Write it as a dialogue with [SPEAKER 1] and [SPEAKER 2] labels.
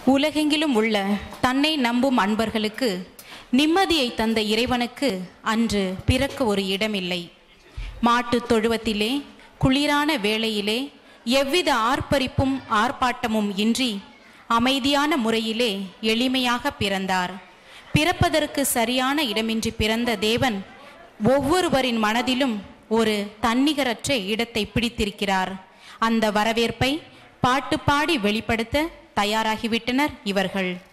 [SPEAKER 1] உலகெங்கிலும் உள்ள தன்னை நம்பும் அன்பர்களுக்கு நிம்மதியை தந்த இறைவனுக்கு அன்று பிறக்க ஒரு இடமில்லை மாட்டுத் தொழுவத்திலே குளிரான வேளையிலே எவ்வித ஆர்ப்பரிப்பும் ஆர்ப்பாட்டமும் இன்றி அமைதியான முறையிலே எளிமையாக பிறந்தார் பிறப்பதற்கு சரியான இடமின்றி பிறந்த தேவன் ஒவ்வொருவரின் மனதிலும் ஒரு தன்னிகரற்ற இடத்தை பிடித்திருக்கிறார் அந்த வரவேற்பை பாட்டு பாடி வெளிப்படுத்த தயாராகிவிட்டனர் இவர்கள்